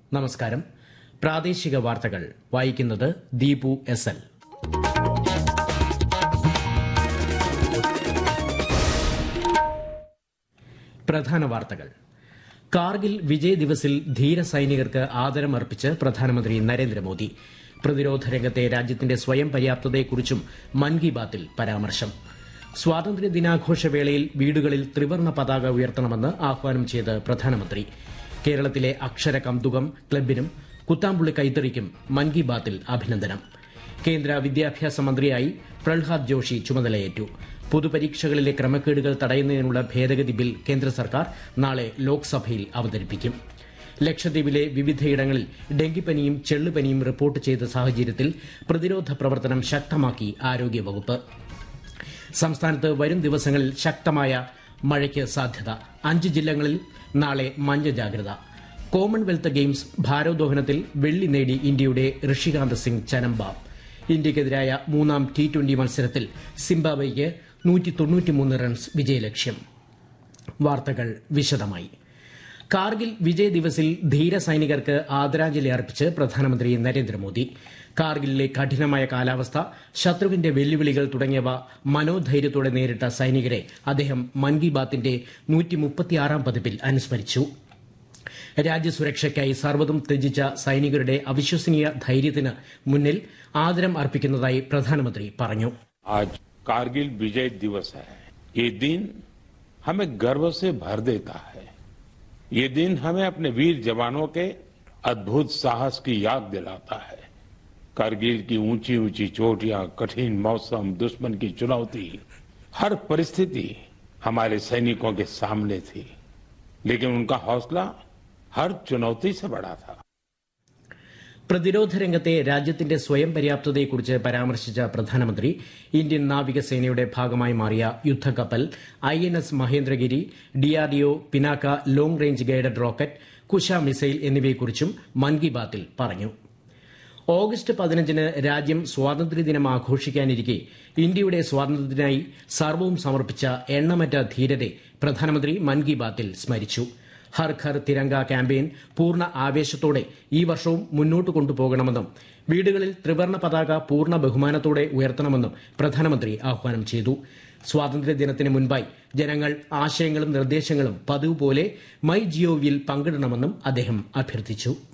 നമസ്കാരം പ്രാദേശിക വാർത്തകൾ വായിക്കുന്നത് ദീപു എസ് എൽ പ്രധാന വാർത്തകൾ കാർഗിൽ വിജയ് ദിവസിൽ ധീര സൈനികർക്ക് ആദരമർപ്പിച്ച് പ്രധാനമന്ത്രി നരേന്ദ്രമോദി പ്രതിരോധ രംഗത്തെ രാജ്യത്തിന്റെ സ്വയം പര്യാപ്തതയെക്കുറിച്ചും മൻ കി ബാത്തിൽ പരാമർശം സ്വാതന്ത്ര്യ ദിനാഘോഷവേളയിൽ വീടുകളിൽ ത്രിവർണ പതാക ഉയർത്തണമെന്ന് ആഹ്വാനം ചെയ്ത് പ്രധാനമന്ത്രി കേരളത്തിലെ അക്ഷര കന്തുകം ക്ലബിനും കുത്താമ്പുള്ളി കൈത്തറിക്കും മൻ കി ബാത്തിൽ അഭിനന്ദനം കേന്ദ്ര വിദ്യാഭ്യാസ മന്ത്രിയായി പ്രഹ്ലാദ് ജോഷി ചുമതലയേറ്റു പൊതുപരീക്ഷകളിലെ ക്രമക്കേടുകൾ തടയുന്നതിനുള്ള ഭേദഗതി ബിൽ കേന്ദ്ര സർക്കാർ നാളെ ലോക്സഭയിൽ അവതരിപ്പിക്കും ലക്ഷദ്വീപിലെ വിവിധയിടങ്ങളിൽ ഡെങ്കിപ്പനിയും ചെള്ളുപനിയും റിപ്പോർട്ട് ചെയ്ത സാഹചര്യത്തിൽ പ്രതിരോധ പ്രവർത്തനം ശക്തമാക്കി ആരോഗ്യവകുപ്പ് സംസ്ഥാനത്ത് വരും ദിവസങ്ങളിൽ ശക്തമായ മഴയ്ക്ക് സാധ്യത അഞ്ച് ജില്ലകളിൽ നാളെ മഞ്ഞ ജാഗ്രത കോമൺവെൽത്ത് ഗെയിംസ് ഭാരോദ്വഹനത്തിൽ വെള്ളി നേടി ഇന്ത്യയുടെ ഋഷികാന്ത് സിംഗ് ചനംബാം ഇന്ത്യയ്ക്കെതിരായ മൂന്നാം ടി ട്വന്റി മത്സരത്തിൽ സിംബാബ്വെയ്ക്ക് റൺസ് വിജയലക്ഷ്യം വാർത്തകൾ വിശദമായി കാർഗിൽ വിജയ് ദിവസിൽ ധീര സൈനികർക്ക് ആദരാഞ്ജലി അർപ്പിച്ച് പ്രധാനമന്ത്രി നരേന്ദ്രമോദി കാർഗിലിലെ കഠിനമായ കാലാവസ്ഥ ശത്രുവിന്റെ വെല്ലുവിളികൾ തുടങ്ങിയവ മനോധൈര്യത്തോടെ നേരിട്ട സൈനികരെ അദ്ദേഹം മൻ കി ബാത്തിന്റെ പതിപ്പിൽ അനുസ്മരിച്ചു രാജ്യസുരക്ഷയ്ക്കായി സർവ്വതും ത്യജിച്ച സൈനികരുടെ അവിശ്വസനീയ ധൈര്യത്തിന് മുന്നിൽ ആദരം അർപ്പിക്കുന്നതായി പ്രധാനമന്ത്രി പറഞ്ഞു आज कारगिल विजय दिवस है ये दिन हमें गर्व से भर देता है ये दिन हमें अपने वीर जवानों के अद्भुत साहस की याद दिलाता है कारगिल की ऊंची ऊंची चोटियां कठिन मौसम दुश्मन की चुनौती हर परिस्थिति हमारे सैनिकों के सामने थी लेकिन उनका हौसला हर चुनौती से बड़ा था പ്രതിരോധ രംഗത്തെ രാജ്യത്തിന്റെ സ്വയം പര്യാപ്തതയെക്കുറിച്ച് പരാമർശിച്ച പ്രധാനമന്ത്രി ഇന്ത്യൻ നാവികസേനയുടെ ഭാഗമായി മാറിയ യുദ്ധക്കപ്പൽ I N S Mahendragiri DRDO Pinaka long range guided rocket Kusha missile എന്നിവയെക്കുറിച്ചും മൻ കി ബാത്തിൽ പറഞ്ഞു ഓഗസ്റ്റ് പതിനഞ്ചിന് രാജ്യം സ്വാതന്ത്ര്യദിനം ആഘോഷിക്കാനിരിക്കെ ഇന്ത്യയുടെ സ്വാതന്ത്ര്യത്തിനായി സർവവും സമർപ്പിച്ച എണ്ണമറ്റ ധീരരെ പ്രധാനമന്ത്രി മൻ കി ബാത്തിൽ സ്മരിച്ചു ഹർ ഘർ തിരങ്ക ക്യാമ്പയിൻ പൂർണ്ണ ആവേശത്തോടെ ഈ വർഷവും മുന്നോട്ട് കൊണ്ടുപോകണമെന്നും വീടുകളിൽ ത്രിവർണ പതാക പൂർണ്ണ ബഹുമാനത്തോടെ ഉയർത്തണമെന്നും പ്രധാനമന്ത്രി ആഹ്വാനം ചെയ്തു സ്വാതന്ത്ര്യദിനത്തിന് മുൻപായി ജനങ്ങൾ ആശയങ്ങളും നിർദ്ദേശങ്ങളും പതിവ് പോലെ മൈ ജിഒവിയിൽ പങ്കിടണമെന്നും അദ്ദേഹം അഭ്യർത്ഥിച്ചു